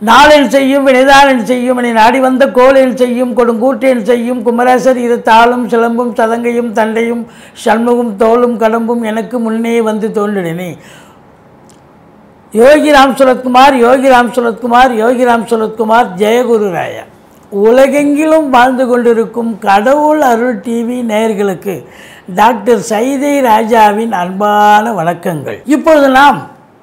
நாளென் செய்யும் வினைதானன் செய்யும் என நாடி வந்த கோலென் செய்யும் கொடுங்கூற்றேன் செய்யும் குமரேசர் இரு தாளும் சிலம்பும் சதங்கையும் தண்டையும் சண்முகம் தோளும் கடம்பும் எனக்கு முன்னே வந்து தோன்றினே யோகி ராம் சுரத்குமார் யோகி ராம் சுரத்குமார் யோகி ராம் சுரத்குமார் ஜெயகுரு ராயா உலகெங்கிலும் வாழ்ந்து கொண்டிருக்கும் கடவுள் அருள் டிவி நேயர்களுக்கு டாக்டர் சைதை ராஜாவின் அன்பான வணக்கங்கள் இப்பொழுது நாம்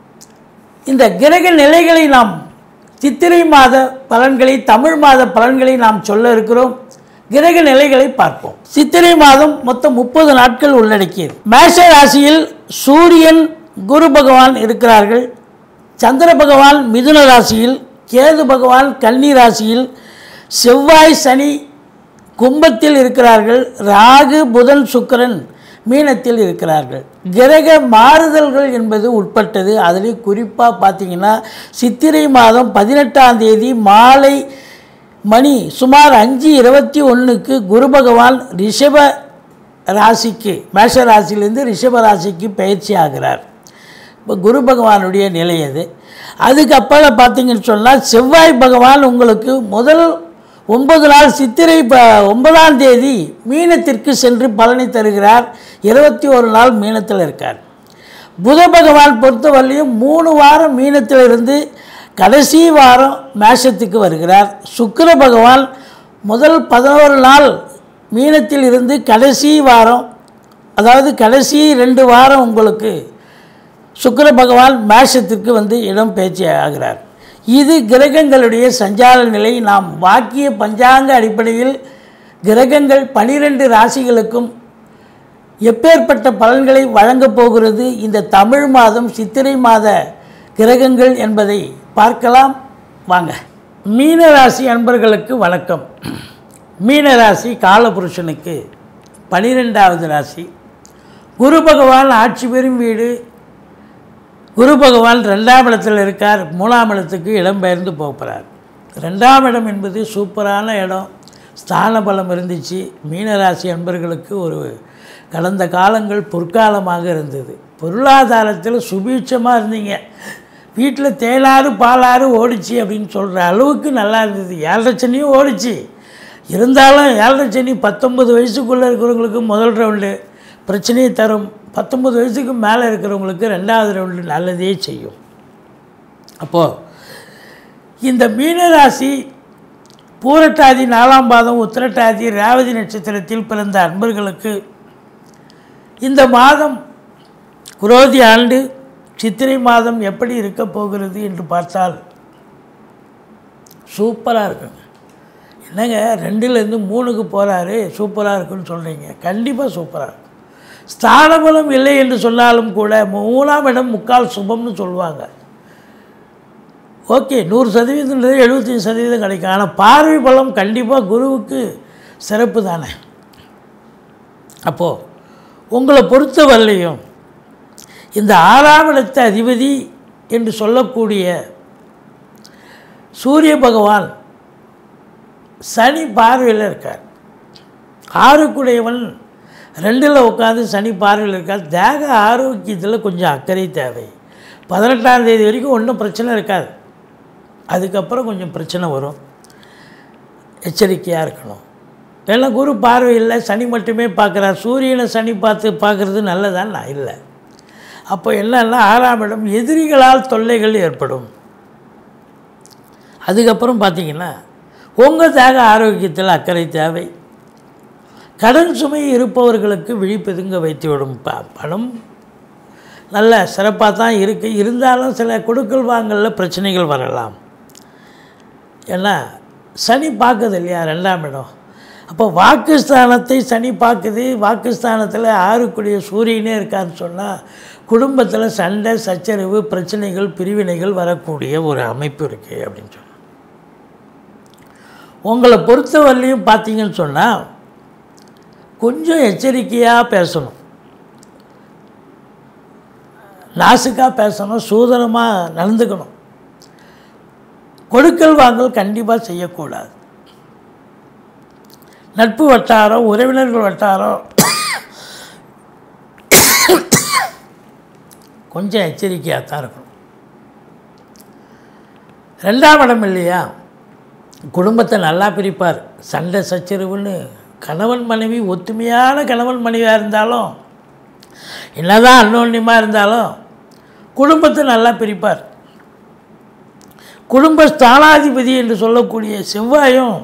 இந்த கிரக நிலைகளை நாம் சித்திரை மாத பலன்களை தமிழ் மாத பலன்களை நாம் சொல்ல இருக்கிறோம் கிரக நிலைகளை பார்ப்போம் சித்திரை மாதம் மொத்தம் முப்பது நாட்கள் உள்ளடக்கியது மேஷ ராசியில் சூரியன் குரு பகவான் இருக்கிறார்கள் சந்திர பகவான் மிதுன ராசியில் கேது பகவான் கன்னி ராசியில் செவ்வாய் சனி கும்பத்தில் இருக்கிறார்கள் ராகு புதன் சுக்கிரன் மீனத்தில் இருக்கிறார்கள் கிரக மாறுதல்கள் என்பது உட்பட்டது அதில் குறிப்பாக பார்த்தீங்கன்னா சித்திரை மாதம் பதினெட்டாம் தேதி மாலை மணி சுமார் அஞ்சு இருபத்தி ஒன்றுக்கு குரு பகவான் ரிஷப ராசிக்கு மேஷ ராசியிலேருந்து ரிஷப ராசிக்கு பயிற்சி ஆகிறார் இப்போ குரு பகவானுடைய நிலை அது அதுக்கப்புறம் பார்த்தீங்கன்னு சொன்னால் செவ்வாய் பகவான் உங்களுக்கு முதல் ஒன்பது நாள் சித்திரை ப ஒன்பதாம் தேதி மீனத்திற்கு சென்று பலனை தருகிறார் இருபத்தி ஒரு நாள் மீனத்தில் இருக்கார் புத பகவான் பொறுத்தவரையிலையும் மூணு வாரம் மீனத்தில் இருந்து கடைசி வாரம் மேஷத்துக்கு வருகிறார் சுக்கிர பகவான் முதல் பதினோரு நாள் மீனத்தில் இருந்து கடைசி வாரம் அதாவது கடைசி ரெண்டு வாரம் உங்களுக்கு சுக்கிர பகவான் மேஷத்திற்கு வந்து இடம் பேச்சு ஆகிறார் இது கிரகங்களுடைய சஞ்சார நிலை நாம் வாக்கிய பஞ்சாங்க அடிப்படையில் கிரகங்கள் பனிரெண்டு ராசிகளுக்கும் எப்பேற்பட்ட பலன்களை வழங்கப் போகிறது இந்த தமிழ் மாதம் சித்திரை மாத கிரகங்கள் என்பதை பார்க்கலாம் வாங்க மீனராசி அன்பர்களுக்கு வணக்கம் மீனராசி காலபுருஷனுக்கு பனிரெண்டாவது ராசி குரு பகவான் ஆட்சி பெறும் வீடு குரு பகவான் ரெண்டாம் இடத்தில் இருக்கார் மூணாம் இடத்துக்கு இடம்பெயர்ந்து போகிறார் ரெண்டாம் இடம் என்பது சூப்பரான இடம் ஸ்தான பலம் இருந்துச்சு மீனராசி அன்பர்களுக்கு ஒரு கடந்த காலங்கள் பொற்காலமாக இருந்தது பொருளாதாரத்தில் சுபீட்சமாக இருந்தீங்க வீட்டில் தேனாறு பாலாறு ஓடிச்சு அப்படின்னு சொல்கிற அளவுக்கு நல்லா இருந்தது ஏழரை சனியும் ஓடிச்சு இருந்தாலும் ஏழரை சனி பத்தொன்பது வயசுக்குள்ளே இருக்கிறவங்களுக்கு முதல் ரவுண்டு பிரச்சனையை தரும் பத்தொம்பது வயசுக்கு மேலே இருக்கிறவங்களுக்கு ரெண்டாவது ரவுண்டு நல்லதே செய்யும் அப்போது இந்த மீனராசி பூரட்டாதி நாலாம் பாதம் உத்திரட்டாதி ரேவதி நட்சத்திரத்தில் பிறந்த அன்பர்களுக்கு இந்த மாதம் குரோதி ஆண்டு சித்திரை மாதம் எப்படி இருக்க போகிறது என்று பார்த்தால் சூப்பராக இருக்குங்க என்னங்க ரெண்டுலேருந்து மூணுக்கு போகிறாரு சூப்பராக இருக்குன்னு சொல்கிறீங்க கண்டிப்பாக சூப்பராக இருக்கும் ஸ்தானபலம் இல்லை என்று சொன்னாலும் கூட மூணாம் இடம் முக்கால் சுபம்னு சொல்லுவாங்க ஓகே நூறு சதவீதம்ன்றது எழுபத்தஞ்சி சதவீதம் கிடைக்கும் ஆனால் பார்வை பலம் கண்டிப்பாக குருவுக்கு சிறப்பு தானே அப்போது உங்களை பொறுத்தவரையிலையும் இந்த ஆறாம் இடத்த அதிபதி என்று சொல்லக்கூடிய சூரிய பகவான் சனி பார்வையில் இருக்கார் ஆறுக்குடையவன் ரெண்டில் உட்காந்து சனி பார்வையில் இருக்கார் தேக ஆரோக்கியத்தில் கொஞ்சம் அக்கறை தேவை பதினெட்டாம் தேதி வரைக்கும் ஒன்றும் பிரச்சனை இருக்காது அதுக்கப்புறம் கொஞ்சம் பிரச்சனை வரும் எச்சரிக்கையாக இருக்கணும் ஏன்னா குரு பார்வையில் சனி மட்டுமே பார்க்குறார் சூரியனை சனி பார்த்து பார்க்குறது நல்லதான்னா இல்லை அப்போ என்னன்னா ஆறாம் இடம் எதிரிகளால் தொல்லைகள் ஏற்படும் அதுக்கப்புறம் பார்த்தீங்கன்னா உங்கள் தேக ஆரோக்கியத்தில் அக்கறை தேவை கடன் சுமை இருப்பவர்களுக்கு விழிப்பெதுங்க வைத்துவிடும் ப பணம் நல்ல சிறப்பாக தான் இருக்குது இருந்தாலும் சில கொடுக்கல் வாங்கலில் பிரச்சனைகள் வரலாம் ஏன்னா சனி பார்க்குது இல்லையா ரெண்டாம் இடம் அப்போ வாக்குஸ்தானத்தை சனி பார்க்குது வாக்குஸ்தானத்தில் ஆறுக்குடிய சூரியனே இருக்கான்னு சொன்னால் குடும்பத்தில் சண்டை சச்சரவு பிரச்சனைகள் பிரிவினைகள் வரக்கூடிய ஒரு அமைப்பு இருக்குது அப்படின்னு சொன்னால் உங்களை பொறுத்தவரையிலையும் பார்த்தீங்கன்னு சொன்னால் கொஞ்சம் எச்சரிக்கையாக பேசணும் நாசுக்காக பேசணும் சூதனமாக நடந்துக்கணும் கொடுக்கல் வாங்கல் கண்டிப்பாக செய்யக்கூடாது நட்பு வட்டாரம் உறவினர்கள் வட்டாரம் கொஞ்சம் எச்சரிக்கையாக தான் இருக்கணும் ரெண்டாம் இடம் இல்லையா குடும்பத்தை நல்லா பிரிப்பார் சண்டை சச்சரவுன்னு கணவன் மனைவி ஒத்துமையான கணவன் மனைவியாக இருந்தாலும் என்னதான் அன்னோன்யமாக இருந்தாலும் குடும்பத்தை நல்லா பிரிப்பார் குடும்ப ஸ்தானாதிபதி என்று சொல்லக்கூடிய செவ்வாயும்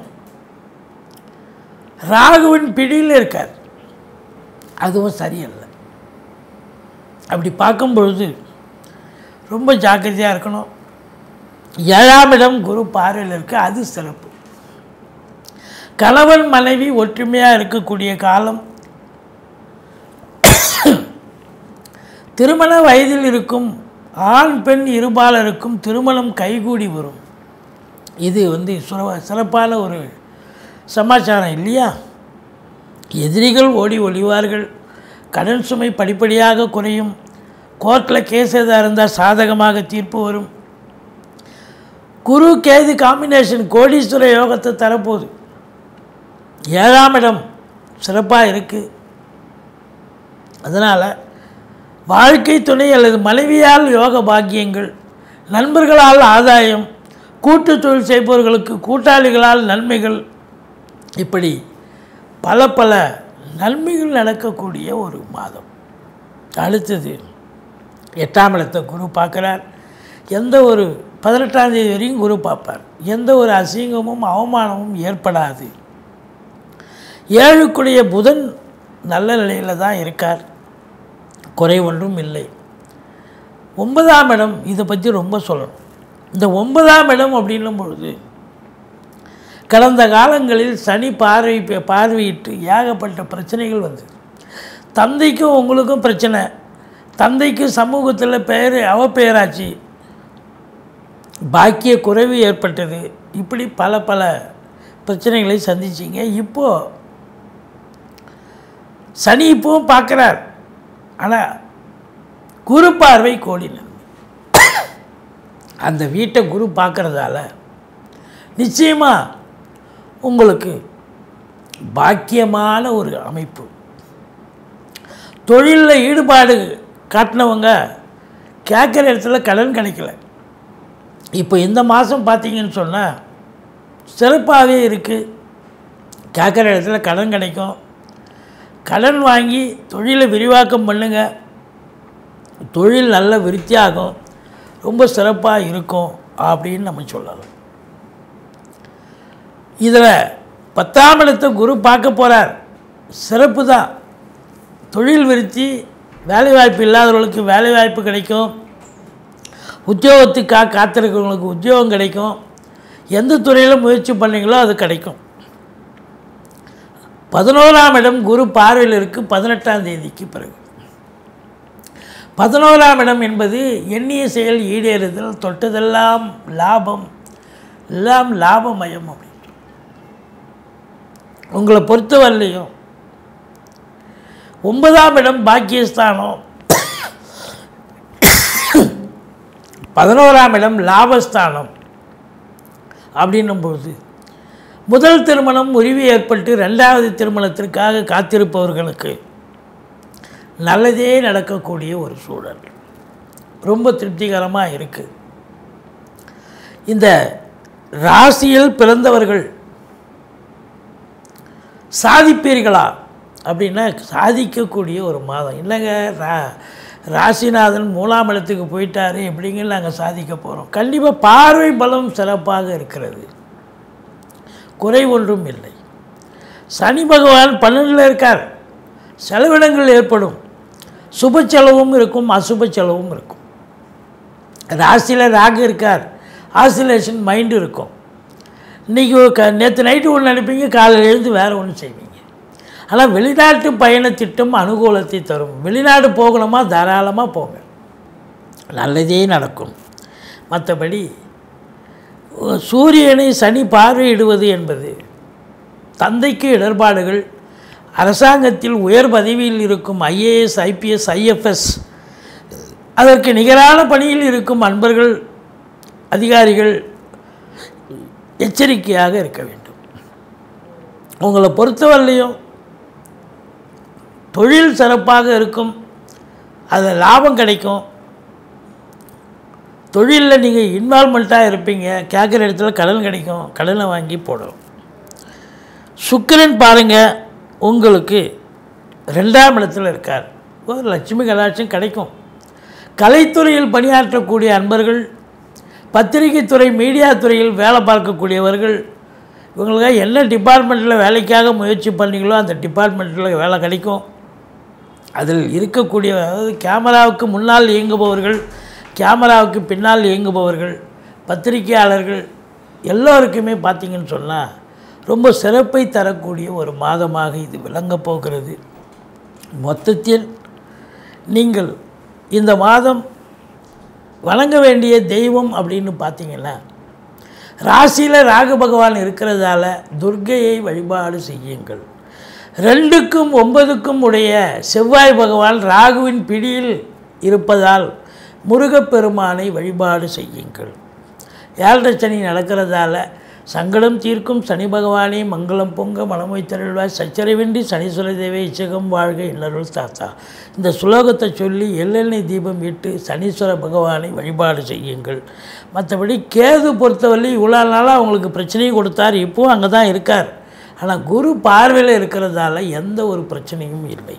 ராகுவின் பிடியில் இருக்கார் அதுவும் சரியல்ல அப்படி பார்க்கும் பொழுது ரொம்ப ஜாக்கிரதையாக இருக்கணும் ஏழாம் இடம் குரு பார்வையில் இருக்கு அது சிறப்பு கணவன் மனைவி ஒற்றுமையாக இருக்கக்கூடிய காலம் திருமண வயதில் இருக்கும் ஆண் பெண் இருபாலருக்கும் திருமணம் கைகூடி வரும் இது வந்து சுர- சிறப்பான ஒரு சமாச்சாரம் இல்லையா எதிரிகள் ஓடி ஒளிவார்கள் கடன் சுமை படிப்படியாக குறையும் கோர்ட்டில் கேஸ் எதாக இருந்தால் சாதகமாக தீர்ப்பு வரும் குரு கேது காம்பினேஷன் கோடீஸ்வர யோகத்தை தரப்போகுது ஏழாம் இடம் சிறப்பாக இருக்குது அதனால் வாழ்க்கை துணை அல்லது மனைவியால் யோக பாக்கியங்கள் நண்பர்களால் ஆதாயம் கூட்டு தொழில் செய்பவர்களுக்கு கூட்டாளிகளால் நன்மைகள் இப்படி பல பல நன்மைகள் நடக்கக்கூடிய ஒரு மாதம் அடுத்தது எட்டாம் இடத்தை குரு பார்க்குறார் எந்த ஒரு பதினெட்டாம் தேதி வரையும் குரு பார்ப்பார் எந்த ஒரு அசிங்கமும் அவமானமும் ஏற்படாது ஏழுக்குடைய புதன் நல்ல நிலையில் தான் இருக்கார் குறை ஒன்றும் இல்லை ஒன்பதாம் இடம் இதை பற்றி ரொம்ப சொல்லணும் இந்த ஒன்பதாம் இடம் அப்படின்னும் பொழுது கடந்த காலங்களில் சனி பார்வை பார்வையிட்டு ஏகப்பட்ட பிரச்சனைகள் வந்தது தந்தைக்கும் உங்களுக்கும் பிரச்சனை தந்தைக்கு சமூகத்தில் பெயர் அவப்பெயராச்சு பாக்கிய குறைவு ஏற்பட்டது இப்படி பல பல பிரச்சனைகளை சந்திச்சிங்க இப்போது சனி இப்பவும் பார்க்குறார் ஆனால் குரு பார்வை கோடி நன்மை அந்த வீட்டை குரு பார்க்குறதால நிச்சயமாக உங்களுக்கு பாக்கியமான ஒரு அமைப்பு தொழிலில் ஈடுபாடு காட்டினவங்க கேட்குற இடத்துல கடன் கிடைக்கல இப்போ இந்த மாதம் பார்த்தீங்கன்னு சொன்னால் சிறப்பாகவே இருக்குது கேட்குற இடத்துல கடன் கிடைக்கும் கடன் வாங்கி தொழிலை விரிவாக்கம் பண்ணுங்க தொழில் நல்ல விருத்தியாகும் ரொம்ப சிறப்பாக இருக்கும் அப்படின்னு நம்ம சொல்லலாம் இதில் பத்தாம் இடத்தை குரு பார்க்க போகிறார் சிறப்பு தான் தொழில் விருத்தி வேலைவாய்ப்பு இல்லாதவர்களுக்கு வேலைவாய்ப்பு கிடைக்கும் உத்தியோகத்துக்காக காத்திருக்கிறவங்களுக்கு உத்தியோகம் கிடைக்கும் எந்த துறையில் முயற்சி பண்ணீங்களோ அது கிடைக்கும் பதினோராம் இடம் குரு பார்வையில் இருக்குது பதினெட்டாம் தேதிக்கு பிறகு பதினோராம் இடம் என்பது எண்ணிய செயல் ஈடேறுதல் தொட்டதெல்லாம் லாபம் எல்லாம் லாபமயம் அப்படின்னு உங்களை பொறுத்தவரையிலையும் ஒன்பதாம் இடம் பாக்கியஸ்தானம் பதினோராம் இடம் லாபஸ்தானம் அப்படின்னும் பொழுது முதல் திருமணம் உரிவு ஏற்பட்டு ரெண்டாவது திருமணத்திற்காக காத்திருப்பவர்களுக்கு நல்லதே நடக்கக்கூடிய ஒரு சூழல் ரொம்ப திருப்திகரமாக இருக்குது இந்த ராசியில் பிறந்தவர்கள் சாதிப்பீர்களா அப்படின்னா சாதிக்கக்கூடிய ஒரு மாதம் இல்லைங்க ரா ராசிநாதன் மூலாம் இடத்துக்கு போயிட்டாரு எப்படிங்க நாங்கள் சாதிக்க போகிறோம் கண்டிப்பாக பார்வை பலம் சிறப்பாக இருக்கிறது குறை ஒன்றும் இல்லை சனி பகவான் பன்னெண்டில் இருக்கார் செலவினங்கள் ஏற்படும் சுப செலவும் இருக்கும் அசுப செலவும் இருக்கும் ராசியில் ராகு இருக்கார் ஆசிலேஷன் மைண்டு இருக்கும் இன்றைக்கி க நேற்று நைட்டு ஒன்று நினைப்பீங்க காலையில் எழுந்து வேறு ஒன்று செய்வீங்க ஆனால் வெளிநாட்டு பயண திட்டம் அனுகூலத்தை தரும் வெளிநாடு போகணுமா தாராளமாக போங்க நல்லதே நடக்கும் மற்றபடி சூரியனை சனி பார்வையிடுவது என்பது தந்தைக்கு இடர்பாடுகள் அரசாங்கத்தில் உயர் பதவியில் இருக்கும் ஐஏஎஸ் ஐபிஎஸ் ஐஎஃப்எஸ் அதற்கு நிகரான பணியில் இருக்கும் அன்பர்கள் அதிகாரிகள் எச்சரிக்கையாக இருக்க வேண்டும் உங்களை பொறுத்தவரையிலையும் தொழில் சிறப்பாக இருக்கும் அதில் லாபம் கிடைக்கும் தொழிலில் நீங்கள் இன்வால்மெண்ட்டாக இருப்பீங்க கேட்குற இடத்துல கடன் கிடைக்கும் கடனை வாங்கி போடணும் சுக்கிரன் பாருங்கள் உங்களுக்கு ரெண்டாம் இடத்துல இருக்கார் ஒரு லட்சுமி கடாட்சம் கிடைக்கும் கலைத்துறையில் பணியாற்றக்கூடிய அன்பர்கள் பத்திரிகை துறை மீடியா துறையில் வேலை பார்க்கக்கூடியவர்கள் இவங்களுக்கு என்ன டிபார்ட்மெண்ட்டில் வேலைக்காக முயற்சி பண்ணீங்களோ அந்த டிபார்ட்மெண்ட்டில் வேலை கிடைக்கும் அதில் இருக்கக்கூடிய அதாவது கேமராவுக்கு முன்னால் இயங்குபவர்கள் கேமராவுக்கு பின்னால் இயங்குபவர்கள் பத்திரிகையாளர்கள் எல்லோருக்குமே பார்த்தீங்கன்னு சொன்னால் ரொம்ப சிறப்பை தரக்கூடிய ஒரு மாதமாக இது விளங்கப் போகிறது மொத்தத்தில் நீங்கள் இந்த மாதம் வணங்க வேண்டிய தெய்வம் அப்படின்னு பார்த்தீங்கன்னா ராசியில் ராகு பகவான் இருக்கிறதால துர்க்கையை வழிபாடு செய்யுங்கள் ரெண்டுக்கும் ஒன்பதுக்கும் உடைய செவ்வாய் பகவான் ராகுவின் பிடியில் இருப்பதால் முருகப்பெருமானை வழிபாடு செய்யுங்கள் ஏழரை சனி நடக்கிறதால சங்கடம் தீர்க்கும் சனி பகவானே மங்களம் பொங்க மனமொய் தருள்வாய் சச்சரவின்றி சனீஸ்வர தேவை இச்சகம் வாழ்க இன்னருள் தாத்தா இந்த சுலோகத்தை சொல்லி எள்ளெண்ணெய் தீபம் இட்டு சனீஸ்வர பகவானை வழிபாடு செய்யுங்கள் மற்றபடி கேது பொறுத்தவரை இவ்வளோ நாளாக அவங்களுக்கு பிரச்சனையும் கொடுத்தார் இப்போவும் அங்கே தான் இருக்கார் ஆனால் குரு பார்வையில் இருக்கிறதால எந்த ஒரு பிரச்சனையும் இல்லை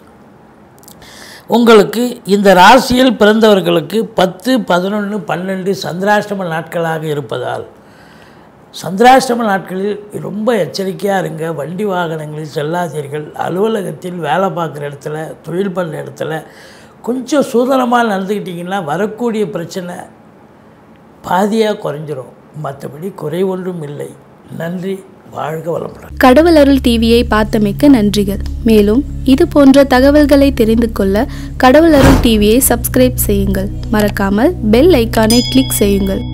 உங்களுக்கு இந்த ராசியில் பிறந்தவர்களுக்கு பத்து பதினொன்று பன்னெண்டு சந்திராஷ்டம நாட்களாக இருப்பதால் சந்திராஷ்டம நாட்களில் ரொம்ப எச்சரிக்கையாக இருங்க வண்டி வாகனங்களில் செல்லாதீர்கள் அலுவலகத்தில் வேலை பார்க்குற இடத்துல தொழில் பண்ணுற இடத்துல கொஞ்சம் சூதனமாக நடந்துக்கிட்டிங்கன்னா வரக்கூடிய பிரச்சனை பாதியாக குறைஞ்சிரும் மற்றபடி குறை ஒன்றும் இல்லை நன்றி வாழ்க வளமுடன் கடவுள் அருள் டிவியை பார்த்தமைக்க நன்றிகள் மேலும் இது போன்ற தகவல்களை தெரிந்து கொள்ள கடவுள் அருள் டிவியை சப்ஸ்கிரைப் செய்யுங்கள் மறக்காமல் பெல் ஐக்கானை கிளிக் செய்யுங்கள்